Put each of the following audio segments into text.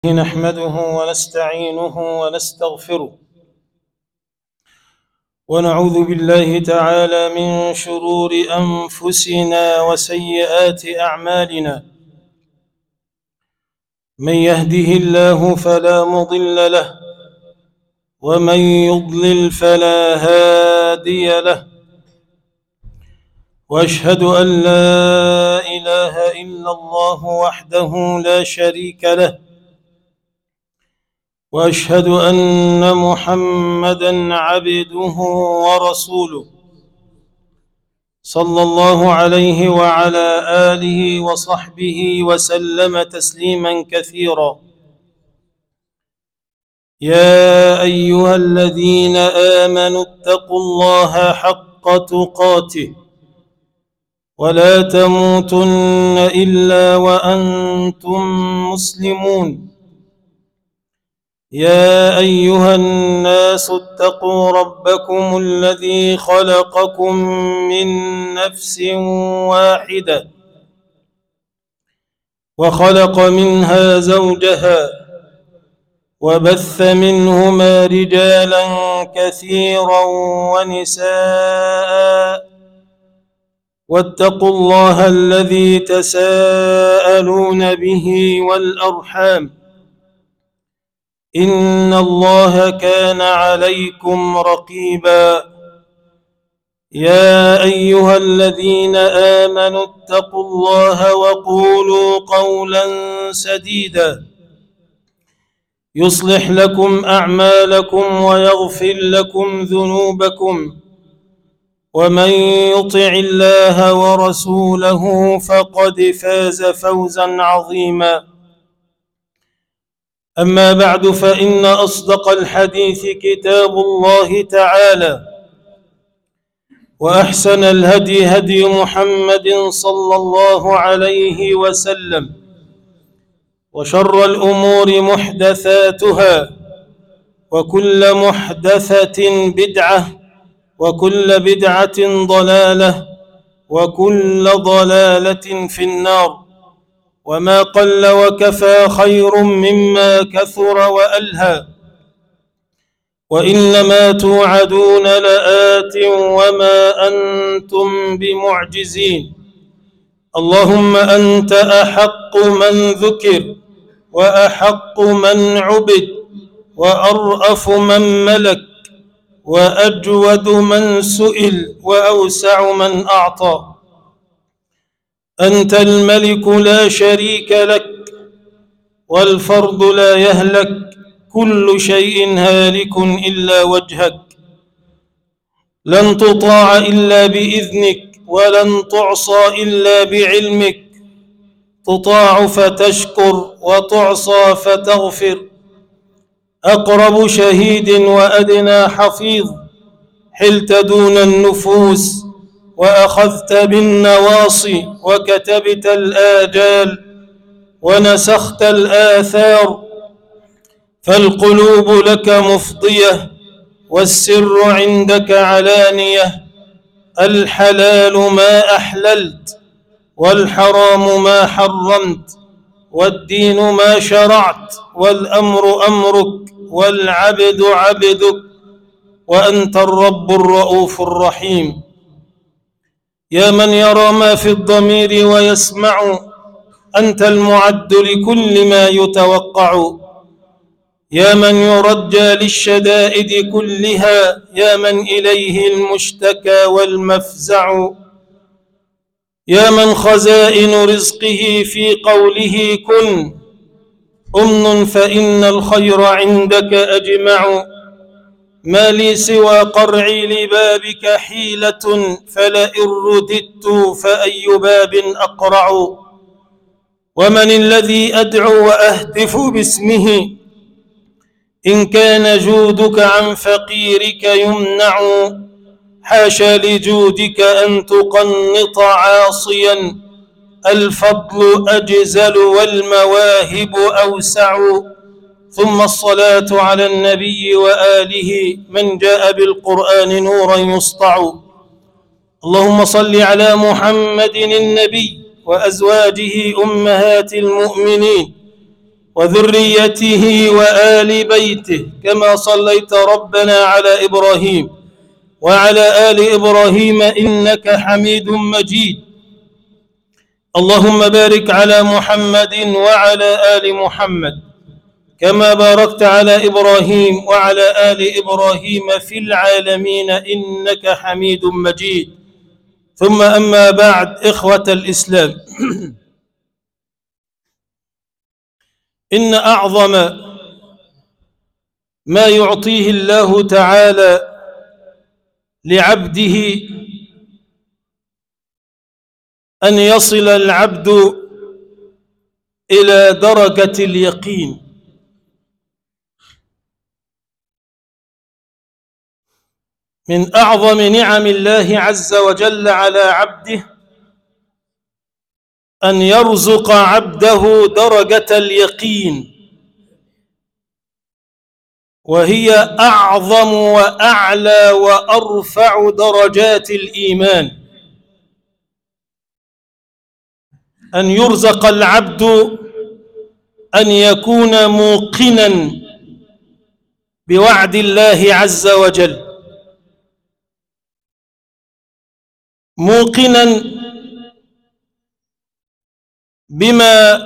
نحمده ونستعينه ونستغفره ونعوذ بالله تعالى من شرور انفسنا وسيئات اعمالنا من يهده الله فلا مضل له ومن يضلل فلا هادي له واشهد ان لا اله الا الله وحده لا شريك له واشهد ان محمدا عبده ورسوله صلى الله عليه وعلى اله وصحبه وسلم تسليما كثيرا يا ايها الذين امنوا اتقوا الله حق تقاته ولا تموتن الا وانتم مسلمون يا ايها الناس اتقوا ربكم الذي خلقكم من نفس واحده وخلق منها زوجها وبث منهما رجالا كثيرا ونساء واتقوا الله الذي تساءلون به والارحام ان الله كان عليكم رقيبا يا ايها الذين امنوا اتقوا الله وقولوا قولا سديدا يصلح لكم اعمالكم ويغفر لكم ذنوبكم ومن يطع الله ورسوله فقد فاز فوزا عظيما اما بعد فان اصدق الحديث كتاب الله تعالى واحسن الهدي هدي محمد صلى الله عليه وسلم وشر الامور محدثاتها وكل محدثه بدعه وكل بدعه ضلاله وكل ضلاله في النار وما قل وكفى خير مما كثر والهى وانما توعدون لات وما انتم بمعجزين اللهم انت احق من ذكر واحق من عبد وارأف من ملك واجود من سئل واوسع من اعطى انت الملك لا شريك لك والفرد لا يهلك كل شيء هالك الا وجهك لن تطاع الا باذنك ولن تعصى الا بعلمك تطاع فتشكر وتعصى فتغفر اقرب شهيد وادنى حفيظ حلت دون النفوس واخذت بالنواصي وكتبت الاجال ونسخت الاثار فالقلوب لك مفضيه والسر عندك علانيه الحلال ما احللت والحرام ما حرمت والدين ما شرعت والامر امرك والعبد عبدك وانت الرب الرؤوف الرحيم يا من يرى ما في الضمير ويسمع انت المعد لكل ما يتوقع يا من يرجى للشدائد كلها يا من اليه المشتكى والمفزع يا من خزائن رزقه في قوله كن امن فان الخير عندك اجمع ما لي سوى قرعي لبابك حيلة فلئن رددت فأي باب أقرع ومن الذي أدعو وأهتف باسمه إن كان جودك عن فقيرك يمنع حاشا لجودك أن تقنط عاصيا الفضل أجزل والمواهب أوسع ثم الصلاة على النبي وآله من جاء بالقرآن نورا يسطع اللهم صل على محمد النبي وأزواجه أمهات المؤمنين وذريته وآل بيته كما صليت ربنا على إبراهيم وعلى آل إبراهيم إنك حميد مجيد اللهم بارك على محمد وعلى آل محمد كما باركت على إبراهيم وعلى آل إبراهيم في العالمين إنك حميد مجيد ثم أما بعد إخوة الإسلام إن أعظم ما يعطيه الله تعالى لعبده أن يصل العبد إلى درجة اليقين من أعظم نعم الله عز وجل على عبده أن يرزق عبده درجة اليقين وهي أعظم وأعلى وأرفع درجات الإيمان أن يرزق العبد أن يكون موقنا بوعد الله عز وجل موقنا بما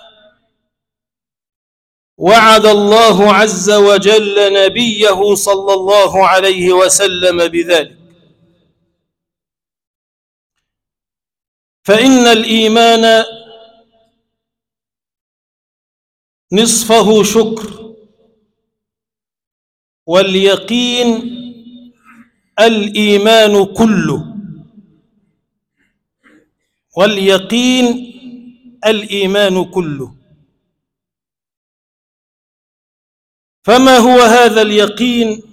وعد الله عز وجل نبيه صلى الله عليه وسلم بذلك فإن الإيمان نصفه شكر واليقين الإيمان كله واليقين الإيمان كله فما هو هذا اليقين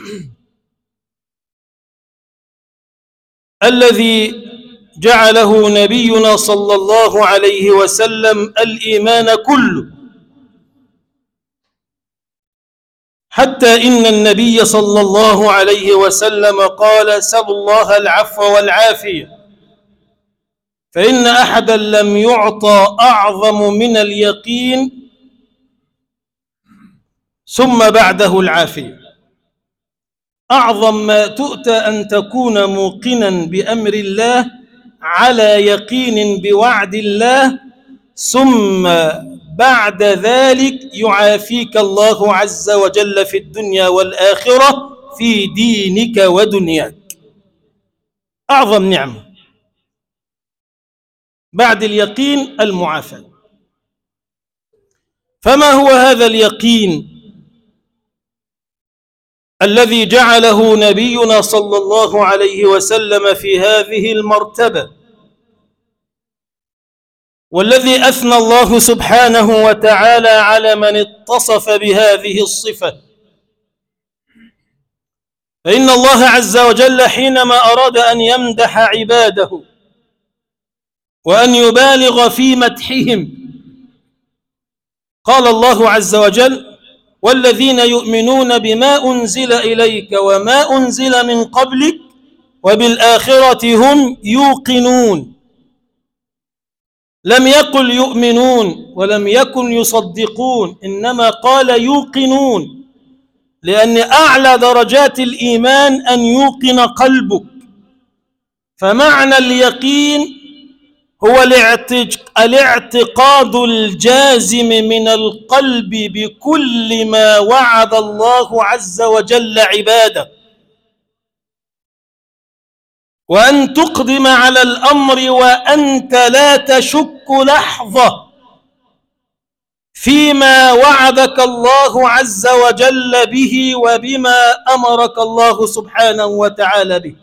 الذي جعله نبينا صلى الله عليه وسلم الإيمان كله حتى إن النبي صلى الله عليه وسلم قال سلوا الله العفو والعافية فإن أحدا لم يعطى أعظم من اليقين ثم بعده العافية أعظم ما تؤتى أن تكون موقنا بأمر الله على يقين بوعد الله ثم بعد ذلك يعافيك الله عز وجل في الدنيا والآخرة في دينك ودنياك أعظم نعمة بعد اليقين المعافاة فما هو هذا اليقين الذي جعله نبينا صلى الله عليه وسلم في هذه المرتبة والذي أثنى الله سبحانه وتعالى على من اتصف بهذه الصفة فإن الله عز وجل حينما أراد أن يمدح عباده وأن يبالغ في مدحهم قال الله عز وجل والذين يؤمنون بما أنزل إليك وما أنزل من قبلك وبالآخرة هم يوقنون لم يقل يؤمنون ولم يكن يصدقون إنما قال يوقنون لأن أعلى درجات الإيمان أن يوقن قلبك فمعنى اليقين هو الاعتقاد الجازم من القلب بكل ما وعد الله عز وجل عباده وأن تقدم على الأمر وأنت لا تشك لحظة فيما وعدك الله عز وجل به وبما أمرك الله سبحانه وتعالى به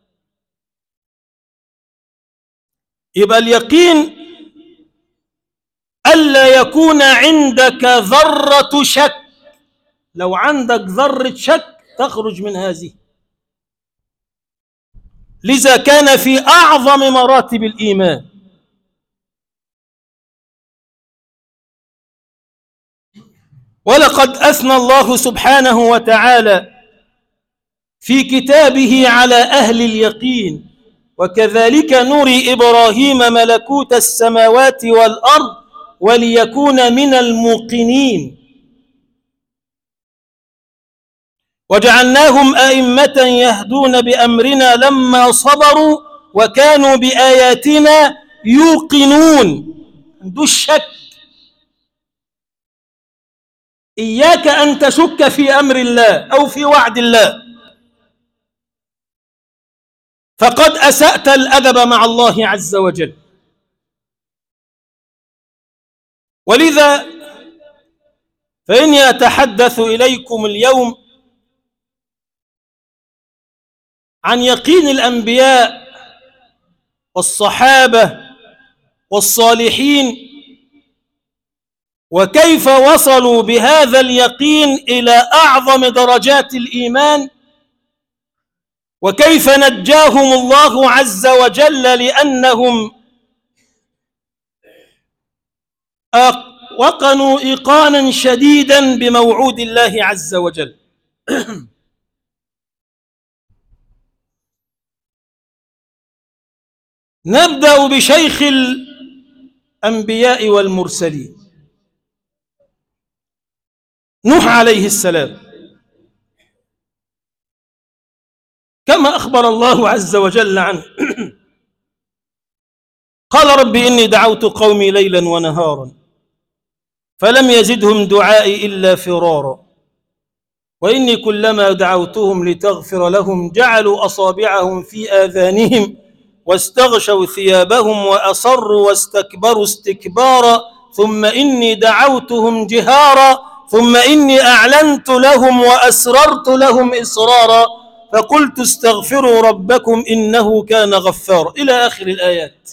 يبقى اليقين ألا يكون عندك ذرة شك لو عندك ذرة شك تخرج من هذه لذا كان في أعظم مراتب الإيمان ولقد أثنى الله سبحانه وتعالى في كتابه على أهل اليقين وكذلك نري إبراهيم ملكوت السماوات والأرض وليكون من الموقنين وجعلناهم أئمة يهدون بأمرنا لما صبروا وكانوا بآياتنا يوقنون عندوش شك إياك أن تشك في أمر الله أو في وعد الله فقد أسأت الأدب مع الله عز وجل ولذا فإني أتحدث إليكم اليوم عن يقين الأنبياء والصحابة والصالحين وكيف وصلوا بهذا اليقين إلى أعظم درجات الإيمان وكيف نجاهم الله عز وجل لأنهم وقنوا إيقانا شديدا بموعود الله عز وجل نبدأ بشيخ الأنبياء والمرسلين نوح عليه السلام كما أخبر الله عز وجل عنه قال رب إني دعوت قومي ليلا ونهارا فلم يزدهم دعائي إلا فرارا وإني كلما دعوتهم لتغفر لهم جعلوا أصابعهم في آذانهم واستغشوا ثيابهم وأصروا واستكبروا استكبارا ثم إني دعوتهم جهارا ثم إني أعلنت لهم وأسررت لهم إصرارا فقلت استغفروا ربكم إنه كان غفارا إلى آخر الآيات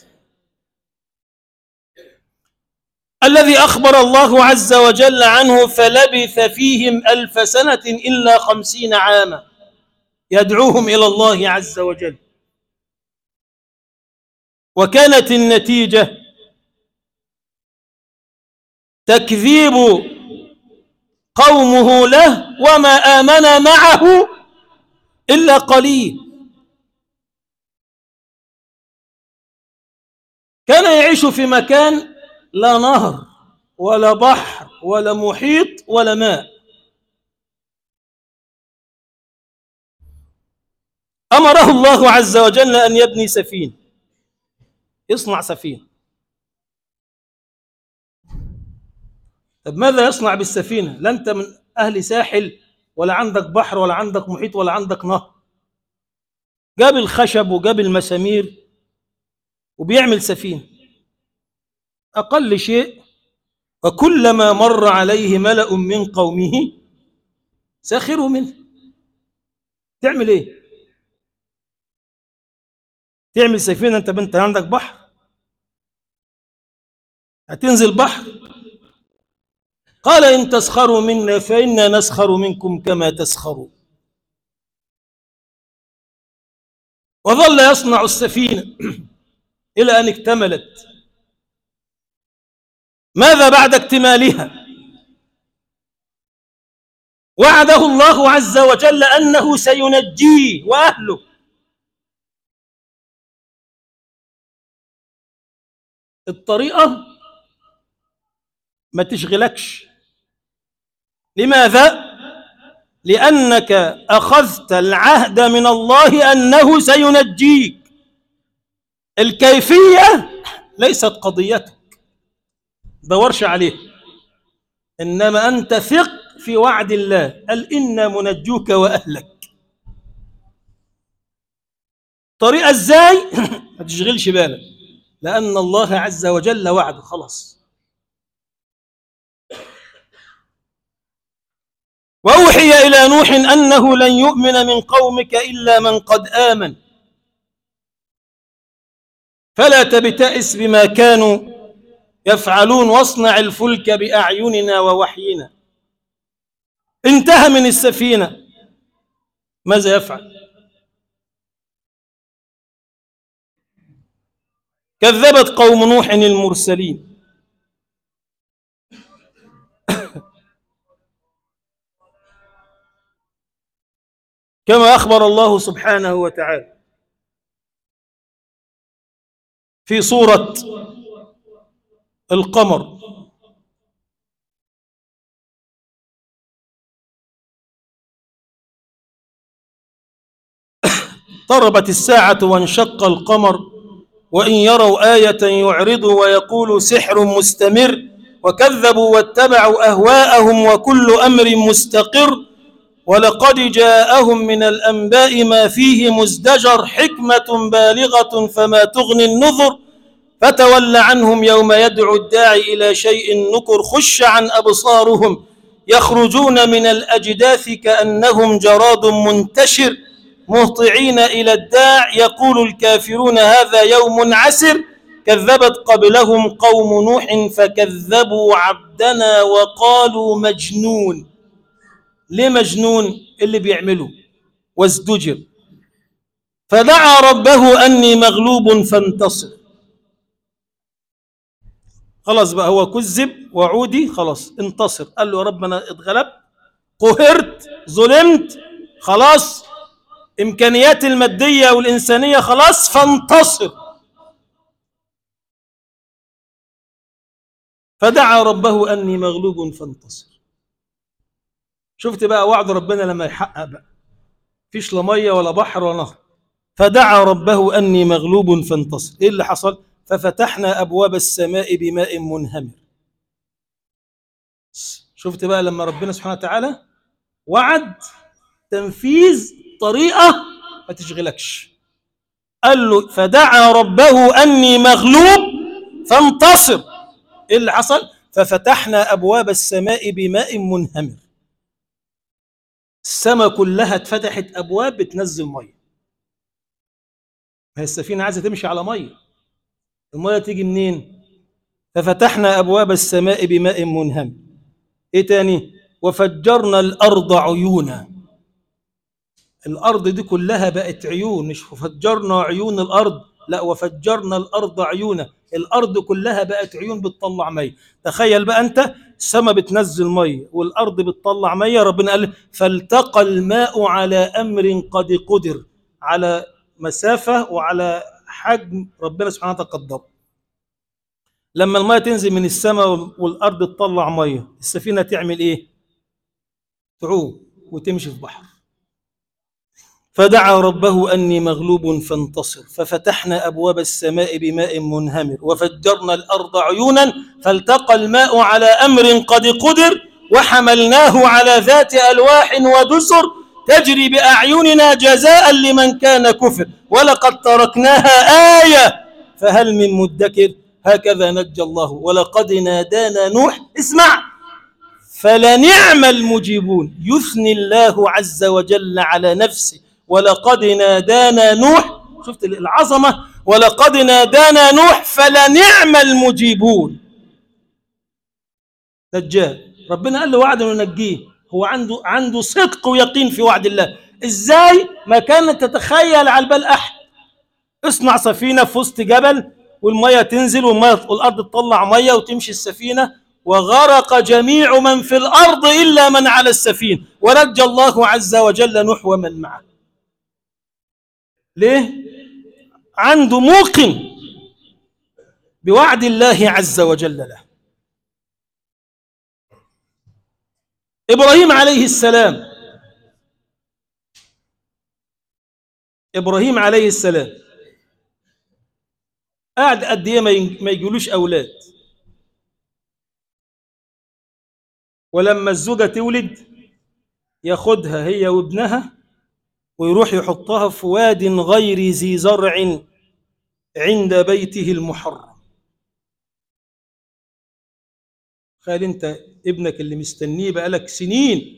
الذي أخبر الله عز وجل عنه فلبث فيهم ألف سنة إلا خمسين عاما يدعوهم إلى الله عز وجل وكانت النتيجة تكذيب قومه له وما آمن معه إلا قليل كان يعيش في مكان لا نهر ولا بحر ولا محيط ولا ماء أمره الله عز وجل أن يبني سفينة يصنع سفينة طب ماذا يصنع بالسفينة لا أنت من أهل ساحل ولا عندك بحر ولا عندك محيط ولا عندك نهر جاب الخشب وجاب المسامير وبيعمل سفينة أقل شيء وكلما مر عليه ملأ من قومه سخروا منه تعمل ايه تعمل سفينة انت بنت عندك بحر هتنزل بحر قال إن تسخروا منا فإنا نسخر منكم كما تسخرون وظل يصنع السفينة إلى أن اكتملت ماذا بعد اكتمالها وعده الله عز وجل أنه سينجيه وأهله الطريقة ما تشغلكش لماذا؟ لأنك أخذت العهد من الله أنه سينجيك الكيفية ليست قضيتك دورش عليه إنما أنت ثق في وعد الله قال إنا منجوك وأهلك طريقة إزاي ما تشغلش بالك لأن الله عز وجل وعد خلاص وأوحي إلى نوح أنه لن يؤمن من قومك إلا من قد آمن فلا تبتئس بما كانوا يفعلون واصنع الفلك بأعيننا ووحينا انتهى من السفينة ماذا يفعل كذبت قوم نوح المرسلين كما أخبر الله سبحانه وتعالى في سورة القمر اقتربت الساعة وانشق القمر وإن يروا آية يعرضوا ويقولوا سحر مستمر وكذبوا واتبعوا أهواءهم وكل أمر مستقر ولقد جاءهم من الأنباء ما فيه مزدجر حكمة بالغة فما تغني النذر فتول عنهم يوم يدعو الداعي إلى شيء نكر خش عن أبصارهم يخرجون من الأجداث كأنهم جراد منتشر مهطعين إلى الداع يقول الكافرون هذا يوم عسر كذبت قبلهم قوم نوح فكذبوا عبدنا وقالوا مجنون ليه مجنون اللي بيعمله وازدجر فدعا ربه أني مغلوب فانتصر خلاص بقى هو كذب وعودي خلاص انتصر قال له يا رب انا اتغلبت قهرت ظلمت خلاص امكانياتي الماديه والانسانيه خلاص فانتصر فدعا ربه اني مغلوب فانتصر شفت بقى وعد ربنا لما يحقق بقى فيش لا ميه ولا بحر ولا نهر فدعا ربه اني مغلوب فانتصر ايه اللي حصل ففتحنا ابواب السماء بماء منهمر شفت بقى لما ربنا سبحانه وتعالى وعد تنفيذ طريقه ما تشغلكش قال له فدعا ربه اني مغلوب فانتصر ايه اللي حصل ففتحنا ابواب السماء بماء منهمر السماء كلها اتفتحت ابواب بتنزل ميه هي السفينه عايزه تمشي على ميه الميه تيجي منين ففتحنا ابواب السماء بماء منهمر ايه تاني وفجرنا الارض عيونا الارض دي كلها بقت عيون مش فجرنا عيون الارض لا وفجرنا الارض عيونا الارض كلها بقت عيون بتطلع ميه تخيل بقى انت السماء بتنزل ميه والارض بتطلع ميه ربنا قال فالتقى الماء على امر قد قدر على مسافه وعلى حجم ربنا سبحانه وتعالى قدره لما الميه تنزل من السماء والارض تطلع ميه السفينه تعمل ايه تعوم وتمشي في بحر فدعا ربه اني مغلوب فانتصر ففتحنا ابواب السماء بماء منهمر وفجرنا الارض عيونا فالتقى الماء على امر قد قدر وحملناه على ذات الواح ودسر تجري باعيننا جزاء لمن كان كفر ولقد تركناها ايه فهل من مدكر هكذا نجى الله ولقد نادانا نوح اسمع فلنعم المجيبون يثني الله عز وجل على نفسه ولقد نادانا نوح شفت العظمة ولقد نادانا نوح فلنعم المجيبون نجاه ربنا قال له وعد انه ينجيه هو عنده عنده صدق ويقين في وعد الله ازاي ما كانت تتخيل على البال احد اصنع سفينه في وسط جبل والميه تنزل والميه والارض تطلع ميه وتمشي السفينه وغرق جميع من في الارض الا من على السفينه ونجى الله عز وجل نوح ومن معه ليه عنده موقن بوعد الله عز وجل له ابراهيم عليه السلام ابراهيم عليه السلام قاعد قد ايه ما يجيلوش اولاد ولما الزوجه تولد ياخدها هي وابنها ويروح يحطها في واد غير ذي زرع عند بيته المحرم خيال انت ابنك اللي مستنيه بقالك سنين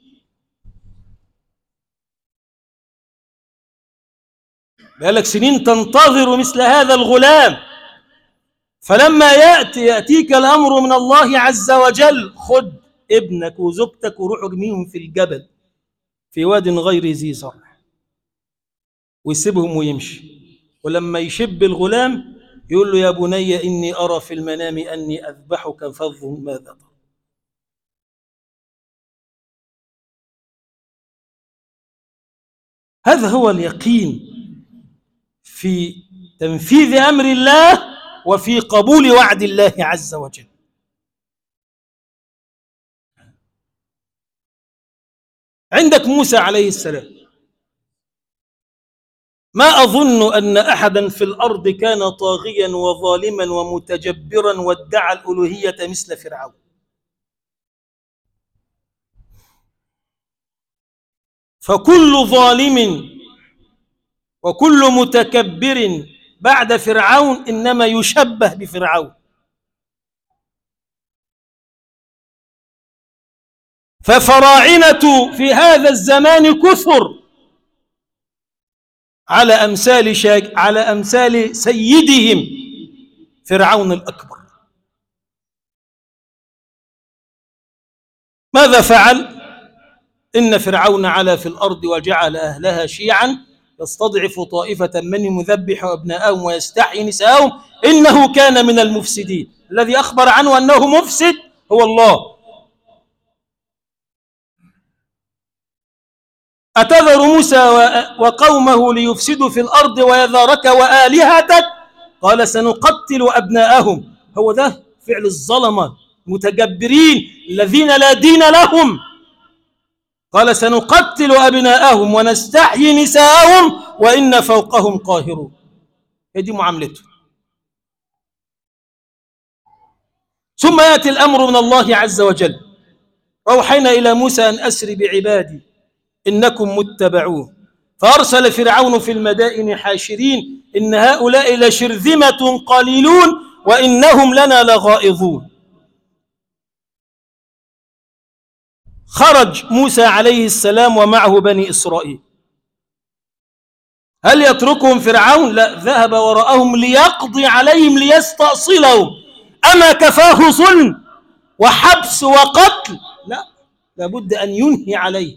بقالك سنين تنتظر مثل هذا الغلام فلما يأتي يأتيك الأمر من الله عز وجل خد ابنك وزوجتك وروح ارميهم في الجبل في واد غير ذي زرع ويسيبهم ويمشي ولما يشب الغلام يقول له يا بني إني أرى في المنام أني أذبحك فانظر ماذا ترى هذا هو اليقين في تنفيذ أمر الله وفي قبول وعد الله عز وجل عندك موسى عليه السلام ما أظن أن أحدا في الأرض كان طاغيا وظالما ومتجبرا وادعى الألوهية مثل فرعون فكل ظالم وكل متكبر بعد فرعون إنما يشبه بفرعون ففراعنة في هذا الزمان كثر على أمثال شاك على أمثال سيدهم فرعون الأكبر ماذا فعل؟ إن فرعون علا في الأرض وجعل أهلها شيعا يستضعف طائفة منهم يذبح أبناءهم ويستحيي نساءهم إنه كان من المفسدين الذي أخبر عنه أنه مفسد هو الله أتذر موسى وقومه ليفسدوا في الأرض ويذرك وآلهتك قال سنقتل أبناءهم هو ده فعل الظلمة متجبرين الذين لا دين لهم قال سنقتل أبناءهم ونستحيي نساءهم وإن فوقهم قاهرون هذه معاملته ثم يأتي الأمر من الله عز وجل أوحينا إلى موسى أن أسر بعبادي إنكم متبعون فأرسل فرعون في المدائن حاشرين إن هؤلاء لشرذمة قليلون وإنهم لنا لغائظون خرج موسى عليه السلام ومعه بني إسرائيل هل يتركهم فرعون لا ذهب وراءهم ليقضي عليهم ليستأصلهم أما كفاه ظلم وحبس وقتل لا لابد أن ينهي عليه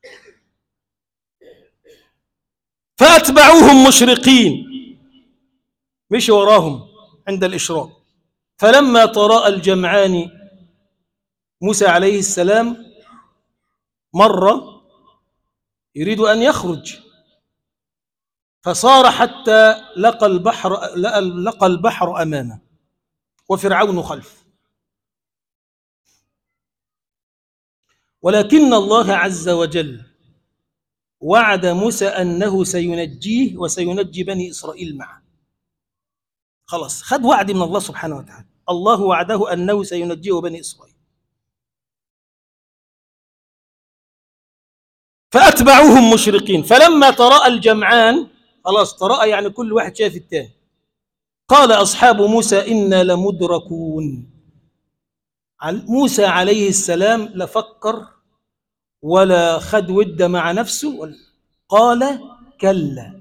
فأتبعوهم مشرقين مشي وراهم عند الإشراق فلما تراءى الجمعان موسى عليه السلام مر يريد أن يخرج فصار حتى لقى البحر لقى البحر أمامه وفرعون خلف ولكن الله عز وجل وعد موسى أنه سينجيه وسينجي بني إسرائيل معه خلاص خد وعد من الله سبحانه وتعالى الله وعده أنه سينجيه بني إسرائيل فأتبعوهم مشرقين فلما تراءى الجمعان خلاص تراءى يعني كل واحد شاف التاني قال أصحاب موسى إنا لمدركون موسى عليه السلام لفكر ولا خد ود مع نفسه قال كلا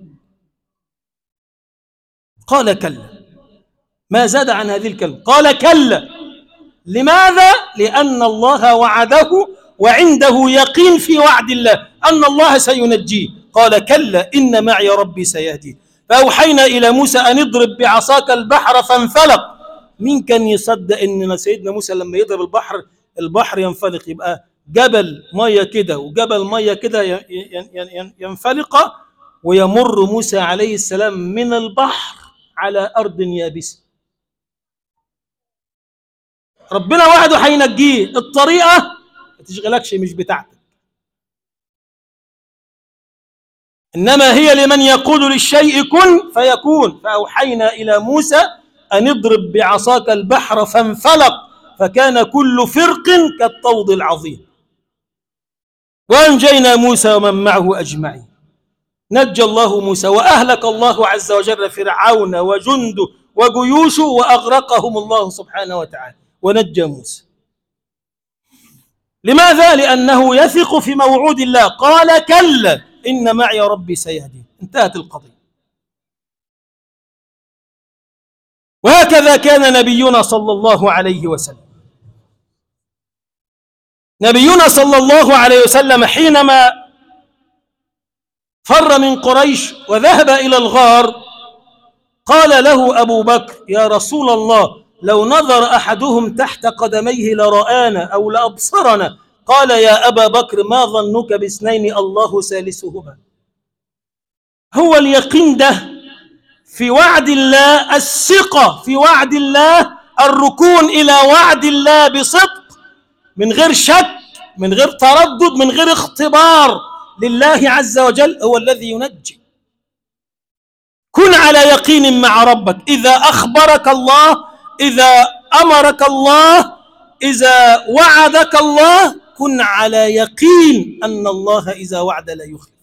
قال كلا ما زاد عن هذه الكلمة قال كلا لماذا؟ لأن الله وعده وعنده يقين في وعد الله أن الله سينجيه قال كلا إن معي ربي سيهدي فأوحينا إلى موسى أن اضرب بعصاك البحر فانفلق مين كان يصدق ان سيدنا موسى لما يضرب البحر البحر ينفلق يبقى جبل ميه كده وجبل ميه كده ينفلق ويمر موسى عليه السلام من البحر على ارض يابسه ربنا وعده هينجيه الطريقه ما تشغلكش مش بتاعتك انما هي لمن يقول للشيء كن فيكون فاوحينا الى موسى ان اضرب بعصاك البحر فانفلق فكان كل فرق كالطود العظيم وانجينا موسى ومن معه اجمعين نجى الله موسى واهلك الله عز وجل فرعون وجنده وجيوشه واغرقهم الله سبحانه وتعالى ونجى موسى لماذا لانه يثق في موعود الله قال كلا ان معي ربي سيهدين انتهت القضيه وهكذا كان نبينا صلى الله عليه وسلم نبينا صلى الله عليه وسلم حينما فر من قريش وذهب الى الغار قال له ابو بكر يا رسول الله لو نظر احدهم تحت قدميه لرانا او لابصرنا قال يا ابا بكر ما ظنك باثنين الله ثالثهما هو اليقين ده في وعد الله الثقه في وعد الله الركون الى وعد الله بصدق من غير شك من غير تردد من غير اختبار لله عز وجل هو الذي ينجي كن على يقين مع ربك إذا أخبرك الله إذا أمرك الله إذا وعدك الله كن على يقين أن الله إذا وعد لا يخلف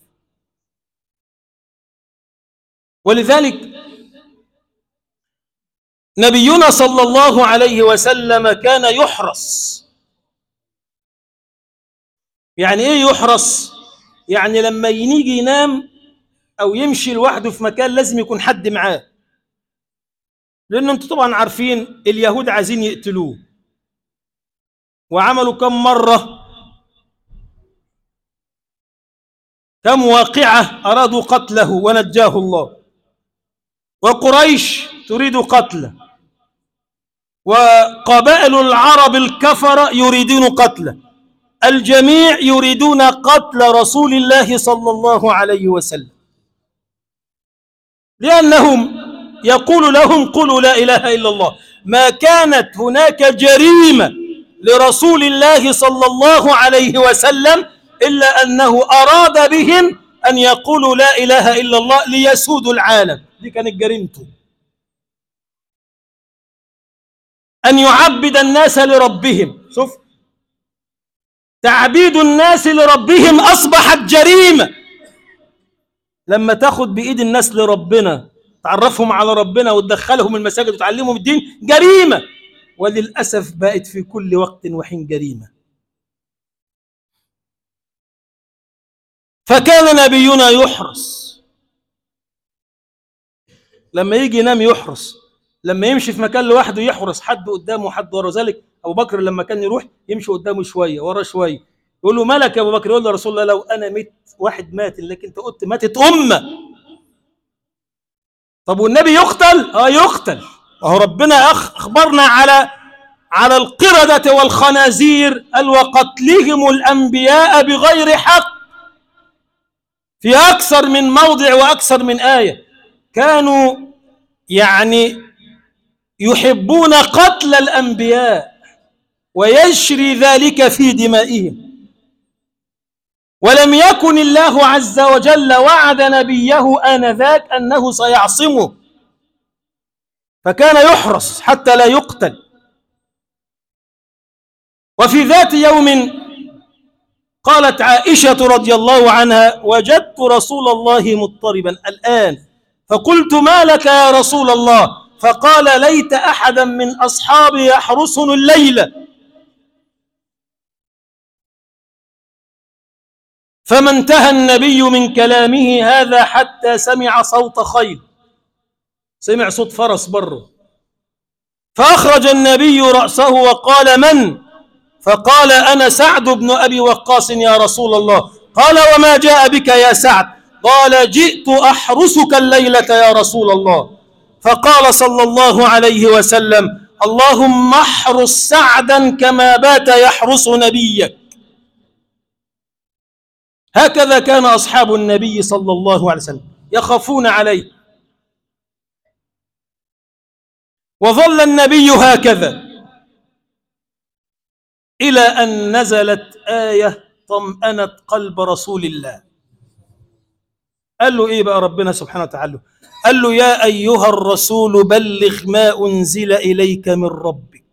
ولذلك نبينا صلى الله عليه وسلم كان يحرص يعني ايه يحرص يعني لما يجي ينام او يمشي لوحده في مكان لازم يكون حد معاه لان انتم طبعا عارفين اليهود عايزين يقتلوه وعملوا كم مره كم واقعه ارادوا قتله ونجاه الله وقريش تريد قتله وقبائل العرب الكفر يريدون قتله الجميع يريدون قتل رسول الله صلى الله عليه وسلم لأنهم يقول لهم قولوا لا إله إلا الله ما كانت هناك جريمة لرسول الله صلى الله عليه وسلم إلا أنه أراد بهم أن يقولوا لا إله إلا الله ليسودوا العالم دي كانت جريمته أن يعبد الناس لربهم شوف تعبيد الناس لربهم أصبحت جريمة لما تاخد بإيد الناس لربنا تعرفهم على ربنا وتدخلهم المساجد وتعلمهم الدين جريمة وللأسف بقت في كل وقت وحين جريمة فكان نبينا يحرص لما يجي ينام يحرص لما يمشي في مكان لوحده يحرص حد قدامه وحد ورا ذلك ابو بكر لما كان يروح يمشي قدامه شويه ورا شويه يقول له مالك يا ابو بكر يقول له يا رسول الله لو انا مت واحد مات لكن انت قلت ماتت امه طب والنبي يقتل اه يقتل اهو ربنا أخ اخبرنا على على القردة والخنازير قال وقتلهم الانبياء بغير حق في اكثر من موضع واكثر من ايه كانوا يعني يحبون قتل الانبياء ويشري ذلك في دمائهم ولم يكن الله عز وجل وعد نبيه انذاك انه سيعصمه فكان يحرص حتى لا يقتل وفي ذات يوم قالت عائشه رضي الله عنها وجدت رسول الله مضطربا الان فقلت ما لك يا رسول الله فقال ليت احدا من اصحابي يحرسني الليله فما انتهى النبي من كلامه هذا حتى سمع صوت خيل سمع صوت فرس بره فاخرج النبي راسه وقال من فقال انا سعد بن ابي وقاص يا رسول الله قال وما جاء بك يا سعد قال جئت احرسك الليله يا رسول الله فقال صلى الله عليه وسلم اللهم احرس سعدا كما بات يحرس نبيك هكذا كان اصحاب النبي صلى الله عليه وسلم يخافون عليه وظل النبي هكذا الى ان نزلت ايه طمانت قلب رسول الله قال له ايه بقى ربنا سبحانه وتعالى قال له يا ايها الرسول بلغ ما انزل اليك من ربك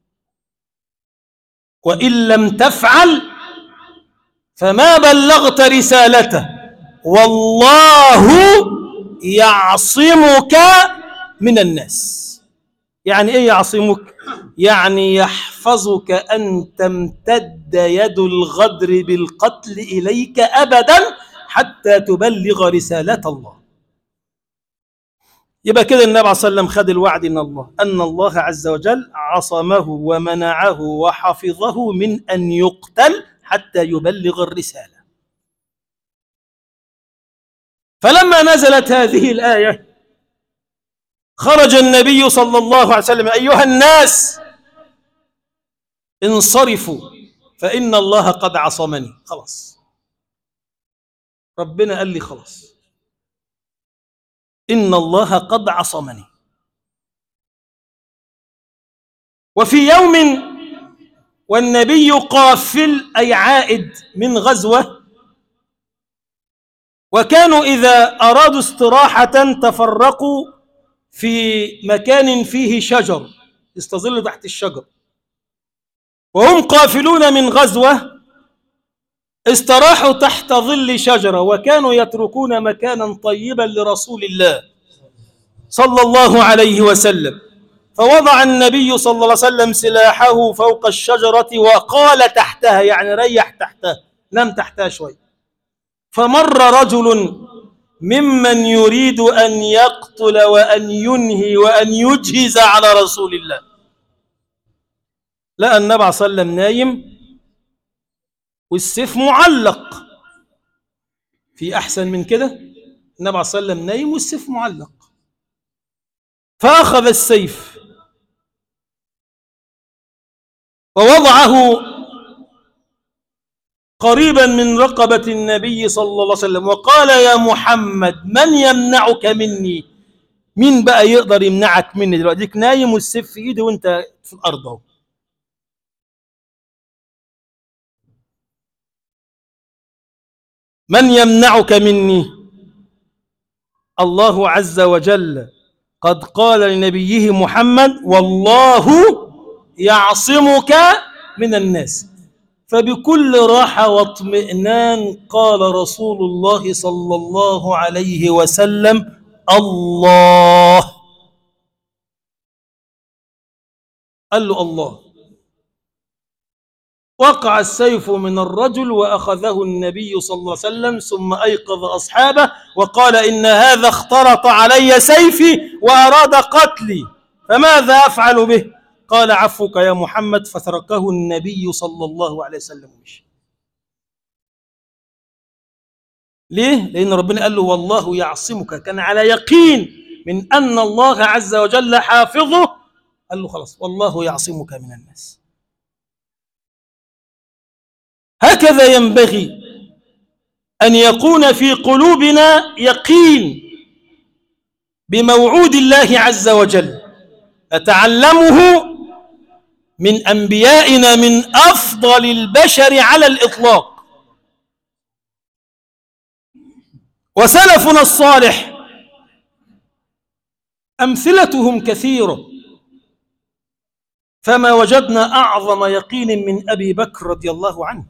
وان لم تفعل فما بلغت رسالته والله يعصمك من الناس يعني ايه يعصمك يعني يحفظك ان تمتد يد الغدر بالقتل اليك ابدا حتى تبلغ رساله الله يبقى كده النبي عليه الصلاه والسلام خد الوعد ان الله ان الله عز وجل عصمه ومنعه وحفظه من ان يقتل حتى يبلغ الرساله فلما نزلت هذه الايه خرج النبي صلى الله عليه وسلم ايها الناس انصرفوا فان الله قد عصمني خلاص ربنا قال لي خلاص ان الله قد عصمني وفي يوم والنبي قافل اي عائد من غزوه وكانوا إذا أرادوا استراحة تفرقوا في مكان فيه شجر يستظل تحت الشجر وهم قافلون من غزوة استراحوا تحت ظل شجرة وكانوا يتركون مكانا طيبا لرسول الله صلى الله عليه وسلم فوضع النبي صلى الله عليه وسلم سلاحه فوق الشجرة وقال تحتها يعني ريح تحتها نم تحتها شوي فمر رجل ممن يريد أن يقتل وأن ينهي وأن يجهز على رسول الله لقى النبي عليه الصلاة والسلام نايم والسيف معلق في أحسن من كده النبي عليه الصلاة والسلام نايم والسيف معلق فأخذ السيف ووضعه قريبا من رقبة النبي صلى الله عليه وسلم وقال يا محمد من يمنعك مني مين بقى يقدر يمنعك مني دلوقتي ديك نايم والسيف في ايده وانت في الارض اهو من يمنعك مني الله عز وجل قد قال لنبيه محمد والله يعصمك من الناس فبكل راحة واطمئنان قال رسول الله صلى الله عليه وسلم الله قال له الله وقع السيف من الرجل وأخذه النبي صلى الله عليه وسلم ثم أيقظ أصحابه وقال إن هذا اخترط علي سيفي وأراد قتلي فماذا أفعل به قال عفوك يا محمد فتركه النبي صلى الله عليه وسلم ومشي ليه؟ لأن ربنا قال له والله يعصمك كان على يقين من أن الله عز وجل حافظه قال له خلاص والله يعصمك من الناس هكذا ينبغي أن يكون في قلوبنا يقين بموعود الله عز وجل نتعلمه من أنبيائنا من أفضل البشر على الإطلاق وسلفنا الصالح أمثلتهم كثيرة فما وجدنا أعظم يقين من أبي بكر رضي الله عنه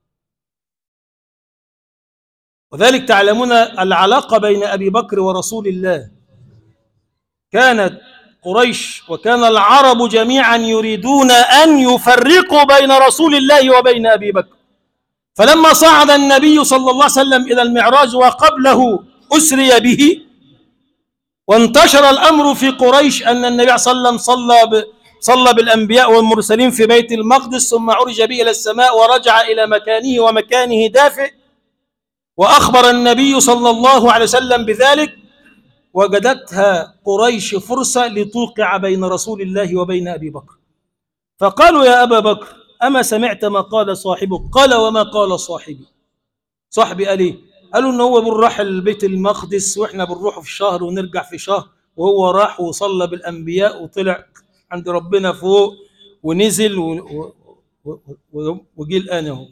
وذلك تعلمون العلاقة بين أبي بكر ورسول الله كانت قريش وكان العرب جميعا يريدون أن يفرقوا بين رسول الله وبين أبي بكر فلما صعد النبي صلى الله عليه وسلم إلى المعراج وقبله أسري به وانتشر الأمر في قريش أن النبي صلى الله عليه وسلم صلى ب... صلى بالأنبياء والمرسلين في بيت المقدس ثم عرج به إلى السماء ورجع إلى مكانه ومكانه دافئ وأخبر النبي صلى الله عليه وسلم بذلك وجدتها قريش فرصة لتوقع بين رسول الله وبين أبي بكر فقالوا يا أبا بكر أما سمعت ما قال صاحبك قال وما قال صاحبي صاحبي قال إيه قالوا إن هو بنروح البيت المقدس وإحنا بنروح في شهر ونرجع في شهر وهو راح وصلى بالأنبياء وطلع عند ربنا فوق ونزل و... و... و... وجي الآن اهو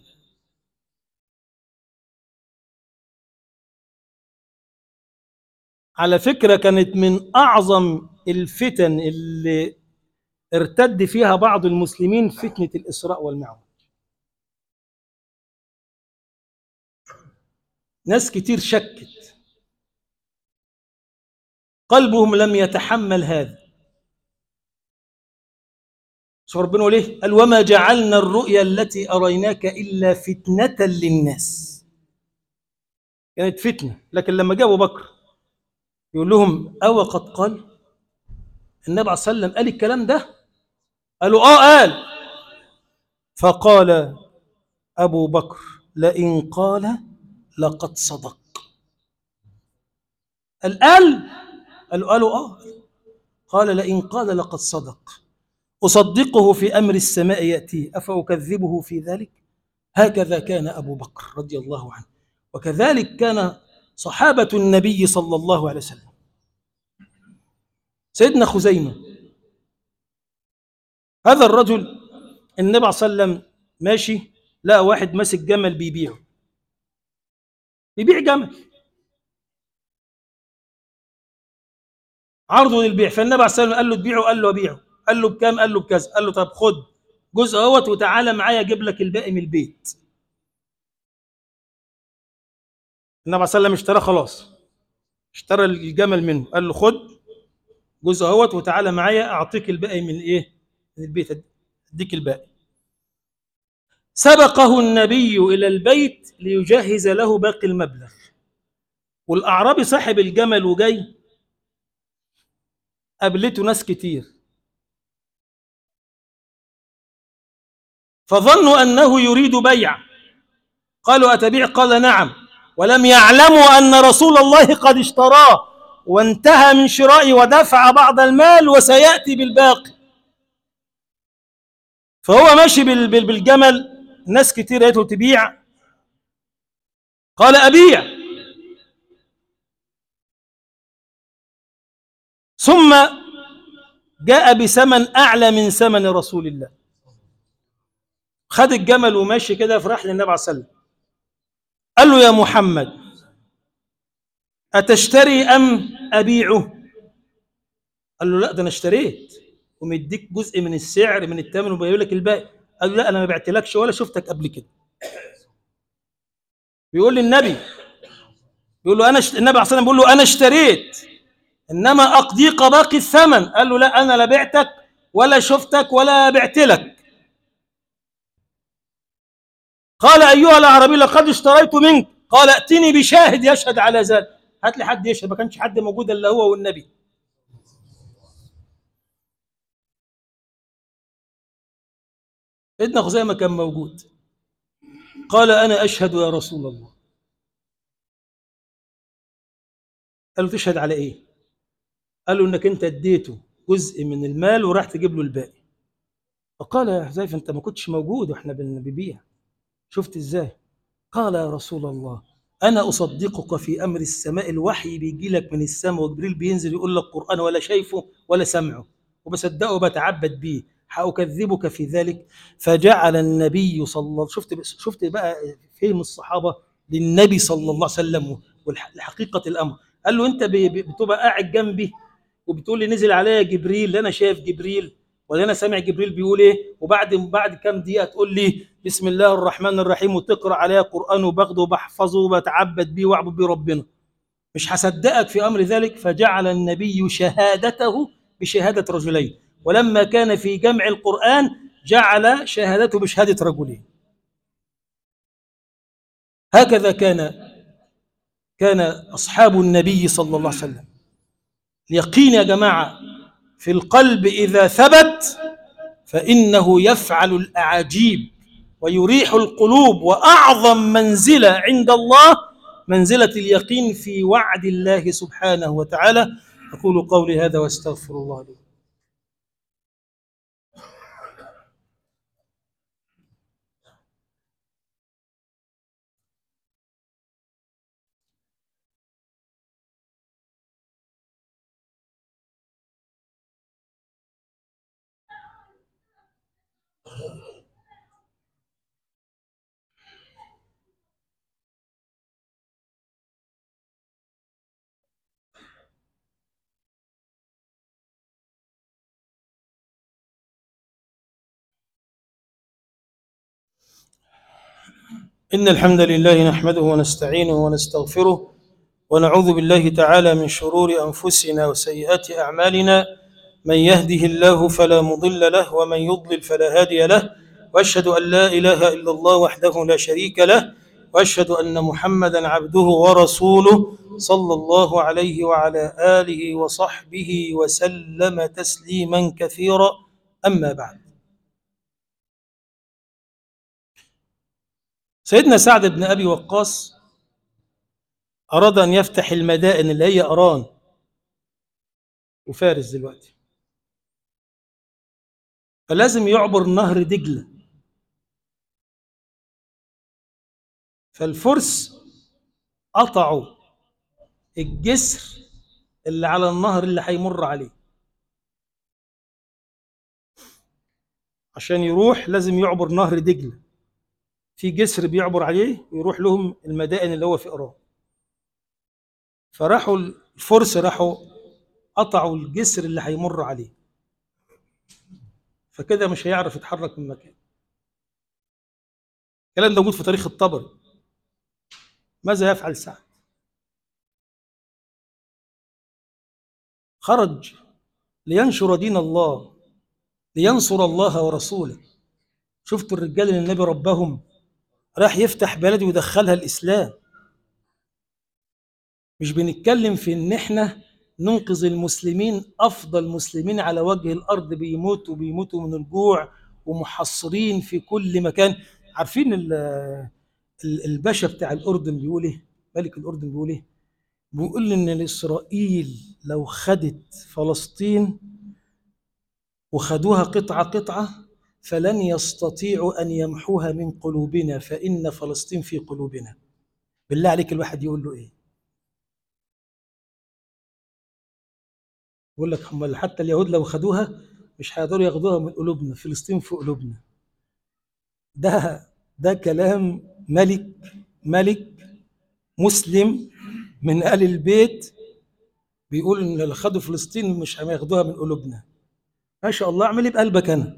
على فكرة كانت من أعظم الفتن اللي ارتد فيها بعض المسلمين فتنة الإسراء والمعراج ناس كتير شكت قلبهم لم يتحمل هذا شوف ربنا يقول ايه قال وما جعلنا الرؤيا التي اريناك الا فتنه للناس كانت فتنه لكن لما جاء ابو بكر يقول لهم او قد قال النبي عليه الصلاه والسلام قال الكلام ده قالوا اه قال فقال ابو بكر لئن قال لقد صدق قال قال قالوا قالوا اه قال لئن قال لقد صدق أصدقه في أمر السماء يأتيه أفأكذبه في ذلك هكذا كان أبو بكر رضي الله عنه وكذلك كان صحابة النبي صلى الله عليه وسلم سيدنا خزيمة هذا الرجل النبي عليه الصلاة والسلام ماشي لقى واحد ماسك جمل بيبيعه بيبيع جمل عرضه للبيع فالنبي عليه الصلاه والسلام قال له تبيعه قال له ابيعه قال له بكام قال له بكذا قال له طب خد جزء اهوت وتعالى معايا اجيب لك الباقي من البيت النبي عليه الصلاه والسلام اشتراه خلاص اشترى الجمل منه قال له خد جزء اهوت وتعالى معايا اعطيك الباقي من ايه من البيت اديك الباقي سبقه النبي الى البيت ليجهز له باقي المبلغ والاعرابي صاحب الجمل وجاي قابلته ناس كتير فظنوا انه يريد بيع قالوا اتبيع قال نعم ولم يعلموا ان رسول الله قد اشتراه وانتهى من شرائه ودفع بعض المال وسياتي بالباقي فهو ماشي بال- بال- بالجمل ناس كتير قالت له تبيع قال ابيع ثم جاء بثمن اعلى من ثمن رسول الله خد الجمل وماشي كده فراح للنبي عليه الصلاه والسلام قال له يا محمد أتشتري أم أبيعه؟ قال له لا ده أنا اشتريت ومديك جزء من السعر من الثمن وبيقول لك الباقي قال له لا أنا ما بعتلكش ولا شفتك قبل كده بيقول لي النبي بيقول له أنا اشت... النبي عليه الصلاة والسلام بيقول له أنا اشتريت إنما أقضيك باقي الثمن قال له لا أنا لا بعتك ولا شفتك ولا بعت لك قال أيها الأعرابي لقد اشتريت منك قال ائتني بشاهد يشهد على ذلك هات لي حد يشهد ما كانش حد موجود الا هو والنبي سيدنا خزيمه كان موجود قال انا اشهد يا رسول الله قال له تشهد على ايه قال له انك انت اديته جزء من المال وراح تجيب له الباقي فقال يا حذيفه انت ما كنتش موجود واحنا بن- بنبيع شفت ازاي قال يا رسول الله أنا أصدقك في أمر السماء الوحي بيجي لك من السماء وجبريل بينزل يقول لك قرآن ولا شايفه ولا سمعه وبصدقه وبتعبد بيه هأكذبك في ذلك فجعل النبي صلى الله شفت شفت بقى فهم الصحابة للنبي صلى الله عليه وسلم ولحقيقة الأمر قال له أنت ب- ب- بتبقى قاعد جنبي وبتقول لي نزل عليا جبريل لا أنا شايف جبريل ولا أنا سامع جبريل بيقول إيه وبعد بعد كام دقيقة تقول لي بسم الله الرحمن الرحيم وتقرا عليها قران وباخده وبحفظه وبتعبد بيه واعبد بيه ربنا مش هصدقك في امر ذلك فجعل النبي شهادته بشهاده رجلين ولما كان في جمع القران جعل شهادته بشهاده رجلين هكذا كان كان اصحاب النبي صلى الله عليه وسلم اليقين يا جماعه في القلب اذا ثبت فانه يفعل الاعاجيب ويريح القلوب واعظم منزله عند الله منزله اليقين في وعد الله سبحانه وتعالى اقول قولي هذا واستغفر الله لي إن الحمد لله نحمده ونستعينه ونستغفره ونعوذ بالله تعالى من شرور أنفسنا وسيئات أعمالنا من يهده الله فلا مضل له ومن يضلل فلا هادي له وأشهد أن لا إله إلا الله وحده لا شريك له وأشهد أن محمدا عبده ورسوله صلى الله عليه وعلى آله وصحبه وسلم تسليما كثيرا أما بعد سيدنا سعد بن أبي وقاص أراد أن يفتح المدائن اللي هي أران وفارس دلوقتي فلازم يعبر نهر دجلة فالفرس قطعوا الجسر اللي على النهر اللي هيمر عليه عشان يروح لازم يعبر نهر دجلة في جسر بيعبر عليه ويروح لهم المدائن اللي هو في إيران فراحوا الفرس راحوا قطعوا الجسر اللي هيمر عليه فكده مش هيعرف يتحرك من مكانه الكلام ده موجود في تاريخ الطبري ماذا يفعل سعد خرج لينشر دين الله لينصر الله ورسوله شفتوا الرجال اللي النبي ربهم راح يفتح بلد ويدخلها الاسلام مش بنتكلم في ان احنا ننقذ المسلمين افضل مسلمين على وجه الارض بيموتوا بيموتوا من الجوع ومحصرين في كل مكان عارفين ال- ال- الباشا بتاع الاردن بيقول ايه ملك الاردن بيقول ايه بيقول ان اسرائيل لو خدت فلسطين وخدوها قطعه قطعه فلن يستطيعوا ان يمحوها من قلوبنا فان فلسطين في قلوبنا بالله عليك الواحد يقول له ايه يقول لك هم حتى اليهود لو خدوها مش هيقدروا ياخدوها من قلوبنا فلسطين في قلوبنا ده ده كلام ملك ملك مسلم من آل البيت بيقول ان اللي خدوا فلسطين مش هياخدوها من قلوبنا ما شاء الله اعمل ايه بقلبك انا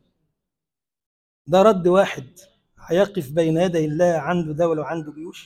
ده رد واحد هيقف بين يدي الله عنده دولة وعنده جيوش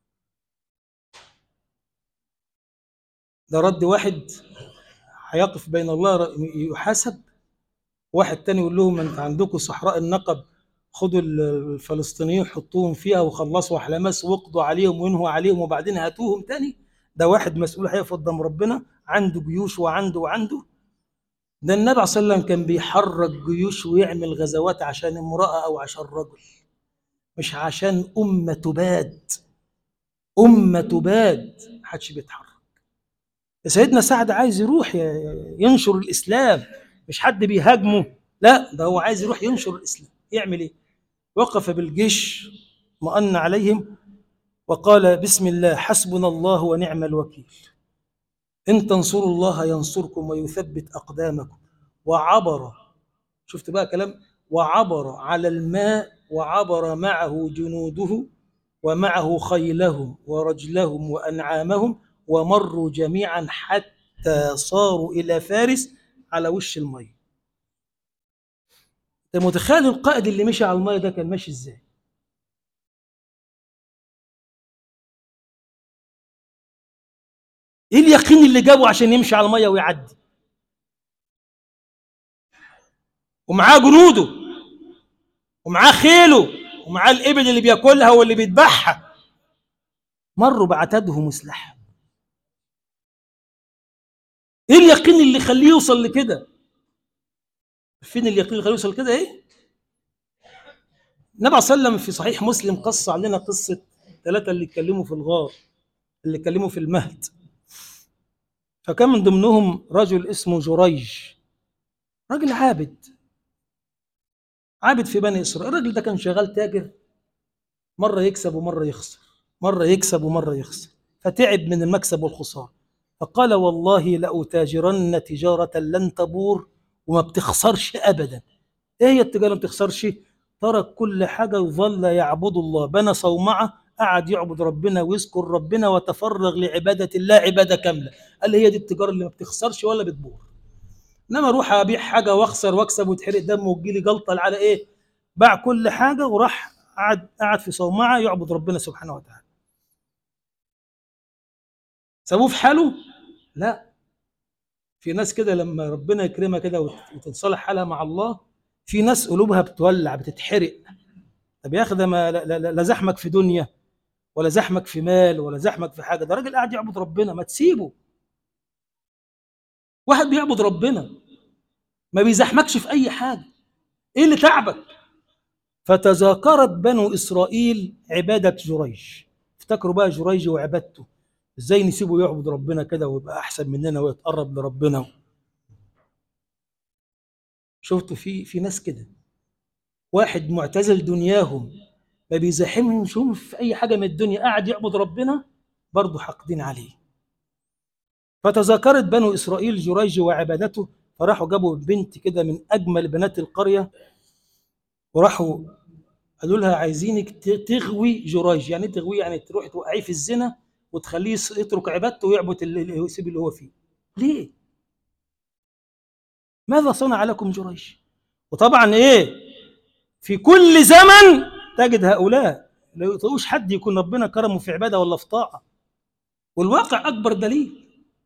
ده رد واحد هيقف بين الله يحاسب واحد تاني يقول لهم انت عندكم صحراء النقب خدوا الفلسطينيين حطوهم فيها وخلصوا حلماس واقضوا عليهم وانهوا عليهم وبعدين هاتوهم تاني ده واحد مسؤول هيقف قدام ربنا عنده جيوش وعنده وعنده ده النبي عليه الصلاه والسلام كان بيحرك جيوش ويعمل غزوات عشان امراه او عشان رجل مش عشان امه تباد امه تباد محدش بيتحرك سيدنا سعد عايز يروح ينشر الاسلام مش حد بيهاجمه لا ده هو عايز يروح ينشر الاسلام يعمل ايه وقف بالجيش مأن عليهم وقال بسم الله حسبنا الله ونعم الوكيل إن تنصروا الله ينصركم ويثبت أقدامكم وعبر شفت بقى كلام وعبر على الماء وعبر معه جنوده ومعه خيلهم ورجلهم وأنعامهم ومروا جميعا حتى صاروا إلى فارس على وش المية انت متخيل القائد اللي مشي على المية ده كان ماشي ازاي ايه اليقين اللي جابه عشان يمشي على الميه ويعدي ومعاه جنوده ومعاه خيله ومعاه الابل اللي بياكلها واللي بيذبحها مروا بعتاده مسلحه ايه اليقين اللي يخليه يوصل لكده فين اليقين اللي يخليه يوصل لكده ايه النبي صلى الله عليه وسلم في صحيح مسلم قص علينا قصه ثلاثه اللي اتكلموا في الغار اللي اتكلموا في المهد فكان من ضمنهم رجل اسمه جريج راجل عابد عابد في بني اسرائيل الراجل ده كان شغال تاجر مره يكسب ومره يخسر مره يكسب ومره يخسر فتعب من المكسب والخساره فقال والله لأتاجرن تجارة لن تبور وما بتخسرش أبدا إيه هي التجارة ما بتخسرش ترك كل حاجة وظل يعبد الله بنى صومعة قعد يعبد ربنا ويذكر ربنا وتفرغ لعبادة الله عبادة كاملة قال لي هي دي التجارة اللي ما بتخسرش ولا بتبور انما اروح ابيع حاجه واخسر واكسب وتحرق دم وتجيلي جلطه على ايه باع كل حاجه وراح قعد قعد في صومعه يعبد ربنا سبحانه وتعالى سابوه في حاله لا في ناس كده لما ربنا يكرمها كده وتنصلح حالها مع الله في ناس قلوبها بتولع بتتحرق طب يا اخي ده ما لا, لا, لا زحمك في دنيا ولا زحمك في مال ولا زحمك في حاجه ده راجل قاعد يعبد ربنا ما تسيبه واحد بيعبد ربنا ما بيزحمكش في اي حاجه ايه اللي تعبك فتذاكرت بنو اسرائيل عباده جريج افتكروا بقى جريج وعبادته ازاي نسيبه يعبد ربنا كده ويبقى احسن مننا ويتقرب لربنا شفتوا في في ناس كده واحد معتزل دنياهم ما بيزاحمهمش في اي حاجه من الدنيا قاعد يعبد ربنا برضه حاقدين عليه فتذاكرت بنو اسرائيل جريج وعبادته فراحوا جابوا بنت كده من اجمل بنات القريه وراحوا قالوا لها عايزينك تغوي جريج يعني تغوي يعني تروح توقعيه في الزنا وتخليه يترك عبادته ويعبد اللي يسيب اللي هو فيه ليه ماذا صنع لكم جريج وطبعا ايه في كل زمن تجد هؤلاء لا يطيقوش حد يكون ربنا كرمه في عباده ولا في طاعه والواقع اكبر دليل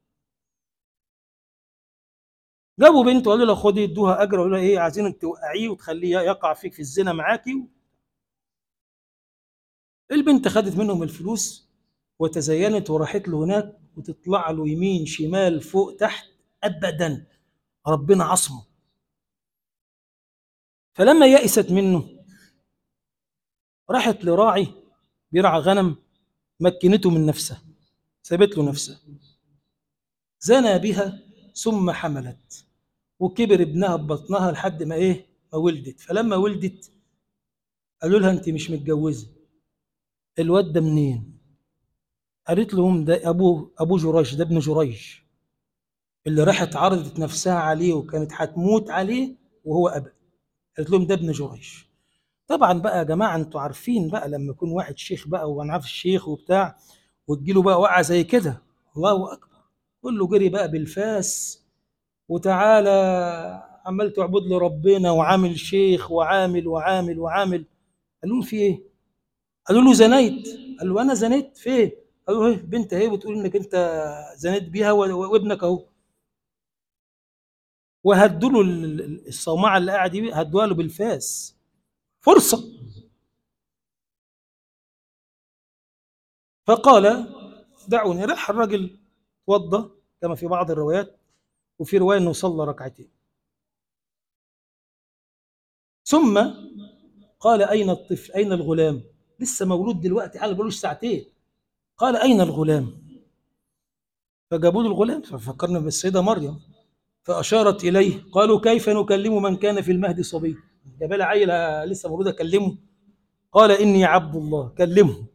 جابوا بنت وقالوا لها خدي ادوها اجر وقالوا لها ايه عايزينك توقعيه وتخليه يقع فيك في الزنا معاكي البنت خدت منهم الفلوس وتزينت وراحت له هناك وتطلع له يمين شمال فوق تحت ابدا ربنا عصمه فلما يئست منه راحت لراعي بيرعى غنم مكنته من نفسه سابت له نفسه زنى بها ثم حملت وكبر ابنها ببطنها لحد ما ايه ما ولدت فلما ولدت قالوا لها انت مش متجوزه الواد ده منين قالت لهم ده ابوه ابو جريج ده ابن جريج اللي راحت عرضت نفسها عليه وكانت هتموت عليه وهو ابى قالت لهم ده ابن جريج طبعا بقى يا جماعه انتوا عارفين بقى لما يكون واحد شيخ بقى وانا عارف الشيخ وبتاع وتجيله بقى وقعه زي كده الله اكبر كله جري بقى بالفاس وتعالى عمال تعبد له ربنا وعامل شيخ وعامل وعامل وعامل قالوا له في ايه؟ قالوا له زنيت قال له انا زنيت فين؟ قالوا له ايه بنت اهي بتقول انك انت زنيت بيها و- وابنك اهو وهدوا له ال- ال- الصومعه اللي قاعد بيه هدوها له بالفاس فرصه فقال دعوني راح الراجل توضى كما في بعض الروايات وفي روايه انه صلى ركعتين ثم قال اين الطفل اين الغلام لسه مولود دلوقتي حاله بقالوش ساعتين قال اين الغلام فجابوا له الغلام ففكرنا بالسيده مريم فاشارت اليه قالوا كيف نكلم من كان في المهد صبي جاب لها عيل لسه مولود اكلمه قال اني عبد الله كلمه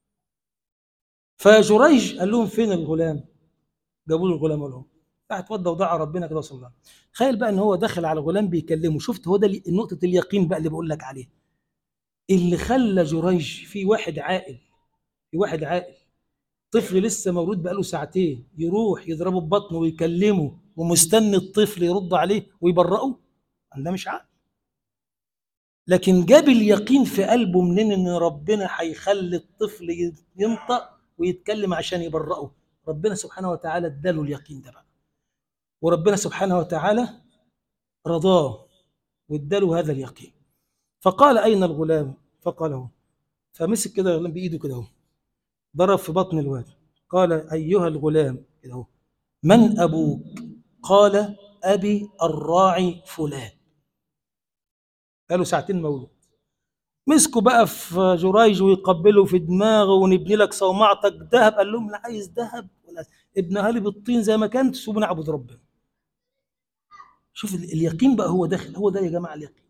فجريج قال لهم فين الغلام جابوا له الغلام لهم اتوضى ودعا ربنا كده وصلى الله تخيل بقى ان هو دخل على غلام بيكلمه شفت هو ده اللي- نقطه اليقين بقى اللي بقول لك عليه اللي خلى جريج في واحد عاقل في واحد عاقل طفل لسه مولود بقاله ساعتين يروح يضربه ببطنه ويكلمه ومستني الطفل يرد عليه ويبرئه ده مش عقل لكن جاب اليقين في قلبه منين ان ربنا هيخلي الطفل ينطق ويتكلم عشان يبرئه ربنا سبحانه وتعالى اداله اليقين ده بقى وربنا سبحانه وتعالى رضاه واداله هذا اليقين فقال اين الغلام فقال هو فمسك كده الغلام بايده كده اهو ضرب في بطن الواد قال ايها الغلام كده اهو من ابوك قال ابي الراعي فلان قالوا ساعتين مولود مسكوا بقى في جريج ويقبلوا في دماغه ونبني لك صومعتك ذهب قال لهم لا عايز ذهب ولا ابنها لي بالطين زي ما كانت سيبوا نعبد ربنا شوف ال- اليقين بقى هو داخل هو ده يا جماعه اليقين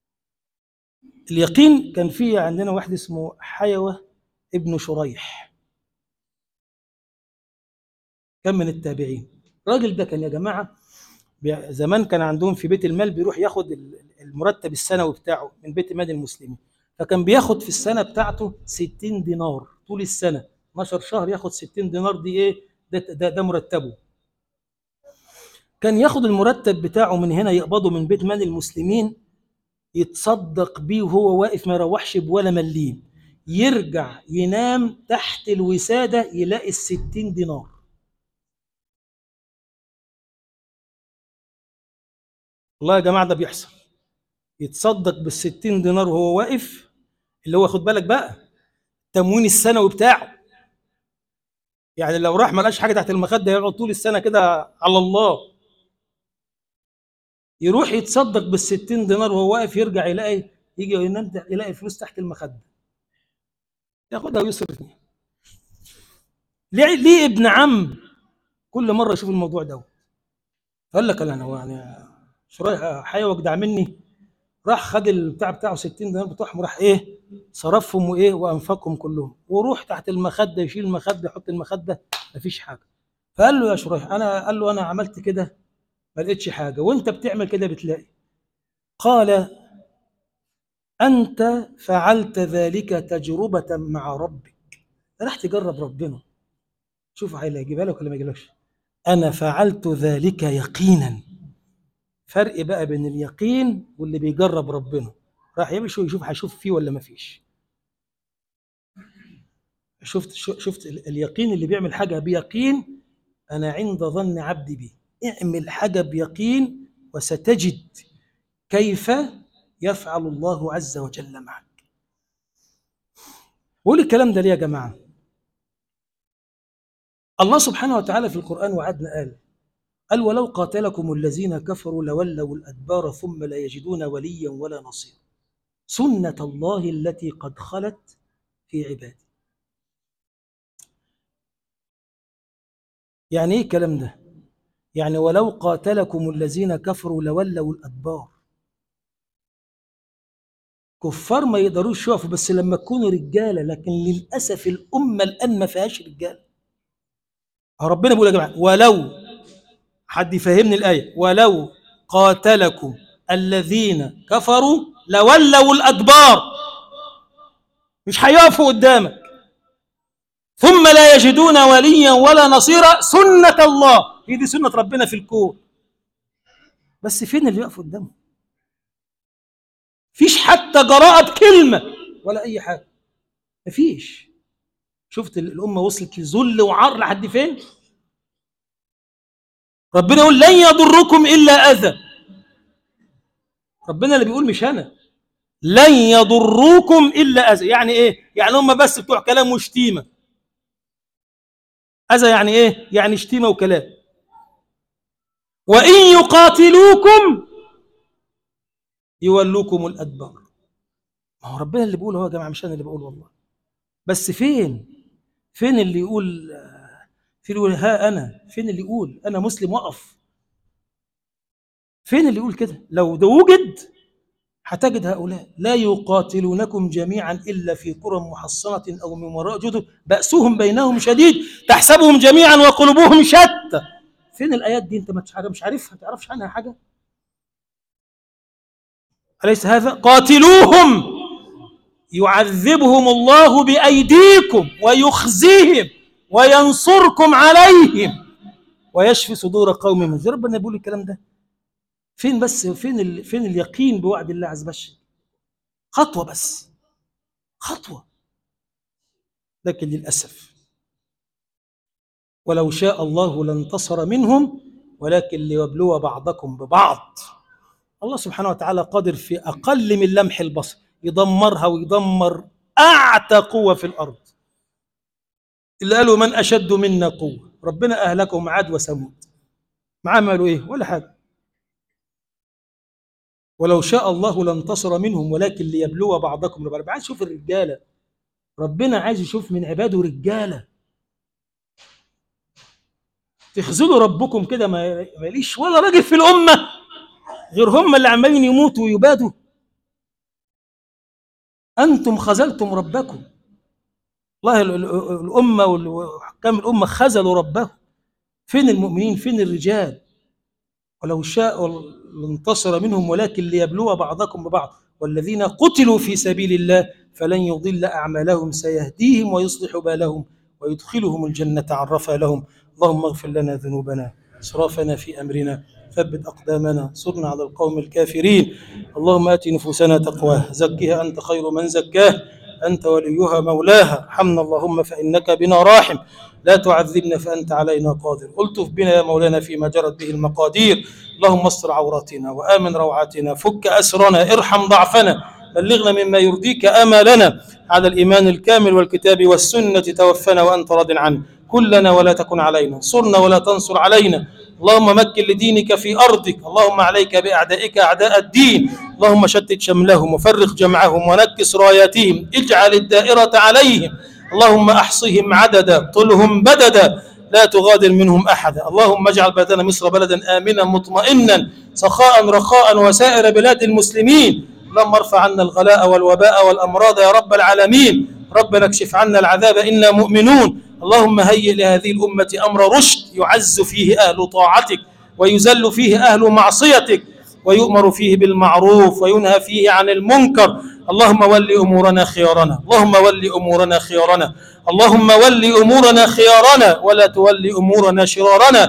اليقين كان فيه عندنا واحد اسمه حيوه ابن شريح كان من التابعين الراجل ده كان يا جماعه بي- زمان كان عندهم في بيت المال بيروح ياخد ال- المرتب السنوي بتاعه من بيت مال المسلمين فكان بياخد في السنه بتاعته 60 دينار طول السنه 12 شهر ياخد 60 دينار دي ايه ده ده, ده مرتبه كان ياخد المرتب بتاعه من هنا يقبضه من بيت مال المسلمين يتصدق بيه وهو واقف ما يروحش بولا مليم يرجع ينام تحت الوسادة يلاقي الستين دينار والله يا جماعة ده بيحصل يتصدق بالستين دينار وهو واقف اللي هو خد بالك بقى تموين السنوي بتاعه يعني لو راح ما لقاش حاجة تحت المخدة يقعد طول السنة كده على الله يروح يتصدق بالستين دينار وهو واقف يرجع يلاقي يجي ينام يلاقي فلوس تحت المخدة ياخدها ويصرف فيها ليه ليه ابن عم كل مره يشوف الموضوع ده قال لك انا هو يعني شرايح حيوه جدع مني راح خد البتاع بتاعه 60 دينار بتوعهم وراح ايه صرفهم وايه وانفقهم كلهم وروح تحت المخده يشيل المخده يحط المخده مفيش حاجه فقال له يا شريح انا قال له انا عملت كده ما لقيتش حاجه وانت بتعمل كده بتلاقي قال انت فعلت ذلك تجربه مع ربك راح تجرب ربنا شوف هيجيبها لك ولا ما يجيبلكش انا فعلت ذلك يقينا فرق بقى بين اليقين واللي بيجرب ربنا راح يمشي ويشوف هيشوف فيه ولا ما فيش شفت شفت اليقين اللي بيعمل حاجه بيقين انا عند ظن عبدي بي اعمل حاجه بيقين وستجد كيف يفعل الله عز وجل معك بقول الكلام ده ليه يا جماعه الله سبحانه وتعالى في القرآن وعدنا قال قال ولو قاتلكم الذين كفروا لولوا الأدبار ثم لا يجدون وليا ولا نصيرا سنة الله التي قد خلت في عباده يعني ايه الكلام ده يعني ولو قاتلكم الذين كفروا لولوا الأدبار كفار ما يقدروش يقفوا بس لما تكونوا رجاله لكن للاسف الامه الان ما فيهاش رجاله ربنا بيقول يا جماعه ولو حد يفهمني الايه ولو قاتلكم الذين كفروا لولوا الادبار مش هيقفوا قدامك ثم لا يجدون وليا ولا نصيرا سنه الله هي دي سنه ربنا في الكون بس فين اللي يقف قدامه فيش حتى جراءة بكلمة ولا أي حاجة مفيش شفت الأمة وصلت لذل وعار لحد فين ربنا يقول لن يضركم إلا أذى ربنا اللي بيقول مش أنا لن يضروكم إلا أذى يعني إيه يعني هم بس بتوع كلام وشتيمة أذى يعني إيه يعني شتيمة وكلام وإن يقاتلوكم يولوكم الأدبار ما هو ربنا اللي بيقول هو يا جماعة مش أنا اللي بقول والله بس فين فين اللي يقول فين اللي يقول ها أنا فين اللي يقول أنا مسلم وقف فين اللي يقول كده لو ده وجد هتجد هؤلاء لا يقاتلونكم جميعا إلا في قرى محصنة أو من وراء جدر بأسهم بينهم شديد تحسبهم جميعا وقلوبهم شتى فين الآيات دي أنت مش عارفها ما تعرفش عنها حاجة أليس هذا قاتلوهم يعذبهم الله بأيديكم ويخزيهم وينصركم عليهم ويشفي صدور قوم من ربنا بيقول الكلام ده فين بس فين ال... فين اليقين بوعد الله عز وجل خطوة بس خطوة لكن للأسف ولو شاء الله لانتصر منهم ولكن ليبلو بعضكم ببعض الله سبحانه وتعالى قادر في أقل من لمح البصر يدمرها ويدمر أعتى قوة في الأرض اللي قالوا من أشد منا قوة ربنا أهلكهم عاد وثمود ما عملوا إيه ولا حاجة ولو شاء الله لانتصر منهم ولكن ليبلو بعضكم ببعض عايز يشوف الرجالة ربنا عايز يشوف من عباده رجالة تخذلوا ربكم كده ما ليش ولا راجل في الأمة غير هم اللي عمالين يموتوا ويبادوا أنتم خذلتم ربكم والله الأمة وحكام الأمة خذلوا ربهم فين المؤمنين فين الرجال ولو شاء لانتصر منهم ولكن ليبلو بعضكم ببعض والذين قتلوا في سبيل الله فلن يضل أعمالهم سيهديهم ويصلح بالهم ويدخلهم الجنة عرفها لهم اللهم اغفر لنا ذنوبنا إسرافنا في أمرنا ثبت أقدامنا صرنا على القوم الكافرين اللهم آت نفوسنا تقواها زكها أنت خير من زكاه أنت وليها مولاها حمنا اللهم فإنك بنا راحم لا تعذبنا فأنت علينا قادر ألطف بنا يا مولانا فيما جرت به المقادير اللهم استر عوراتنا وآمن روعاتنا فك أسرنا ارحم ضعفنا بلغنا مما يرضيك آمالنا على الإيمان الكامل والكتاب والسنة توفنا وأنت راض عنا كلنا ولا تكن علينا صرنا ولا تنصر علينا اللهم مكن لدينك في أرضك اللهم عليك بأعدائك أعداء الدين اللهم شتت شملهم وفرق جمعهم ونكس راياتهم اجعل الدائرة عليهم اللهم أحصهم عددا طلهم بددا لا تغادر منهم أحدا اللهم اجعل بلدنا مصر بلدا آمنا مطمئنا سخاء رخاء وسائر بلاد المسلمين اللهم ارفع عنا الغلاء والوباء والأمراض يا رب العالمين ربنا اكشف عنا العذاب إنا مؤمنون اللهم هيئ لهذه الأمة أمر رشد يعز فيه أهل طاعتك ويذل فيه أهل معصيتك ويؤمر فيه بالمعروف وينهى فيه عن المنكر اللهم ول أمورنا خيارنا اللهم ول أمورنا خيارنا اللهم ول أمورنا خيارنا ولا تول أمورنا شرارنا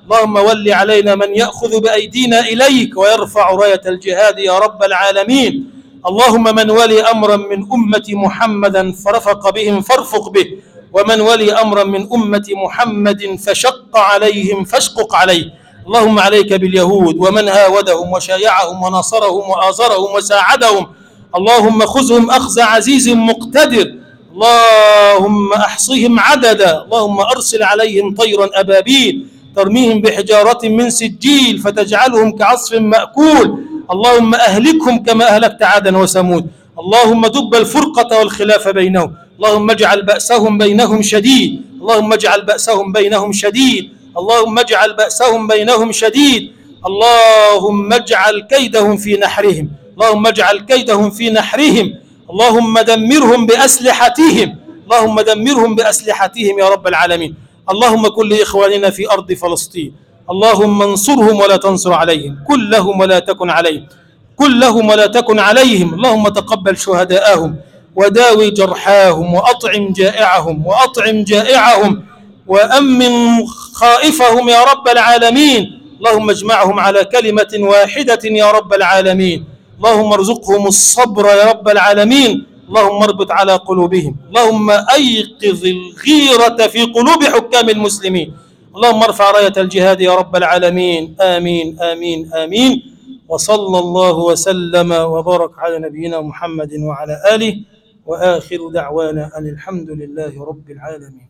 اللهم ول علينا من يأخذ بأيدينا إليك ويرفع راية الجهاد يا رب العالمين اللهم من ولي أمرا من أمة محمدا فرفق بهم فارفق به ومن ولي أمرا من أمة محمد فشق عليهم فاشقق عليه اللهم عليك باليهود ومن هاودهم وشايعهم ونصرهم وآزرهم وساعدهم اللهم خذهم أخذ عزيز مقتدر اللهم أحصهم عددا اللهم أرسل عليهم طيرا أبابيل ترميهم بحجارة من سجيل فتجعلهم كعصف مأكول اللهم أهلكهم كما أهلكت عادا وثمود اللهم دب الفرقة والخلاف بينهم اللهم اجعل بأسهم بينهم شديد اللهم اجعل بأسهم بينهم شديد اللهم اجعل بأسهم بينهم شديد اللهم اجعل كيدهم في نحرهم اللهم اجعل كيدهم في نحرهم اللهم دمرهم بأسلحتهم اللهم دمرهم بأسلحتهم يا رب العالمين اللهم كن لإخواننا في أرض فلسطين اللهم انصرهم ولا تنصر عليهم كن لهم ولا تكن عليهم كن لهم ولا تكن عليهم اللهم تقبل شهداءهم وداوي جرحاهم وأطعم جائعهم وأطعم جائعهم وأمن خائفهم يا رب العالمين اللهم اجمعهم على كلمة واحدة يا رب العالمين اللهم ارزقهم الصبر يا رب العالمين اللهم اربط على قلوبهم اللهم أيقظ الغيرة في قلوب حكام المسلمين اللهم ارفع راية الجهاد يا رب العالمين آمين آمين آمين وصلى الله وسلم وبارك على نبينا محمد وعلى آله وآخر دعوانا أن الحمد لله رب العالمين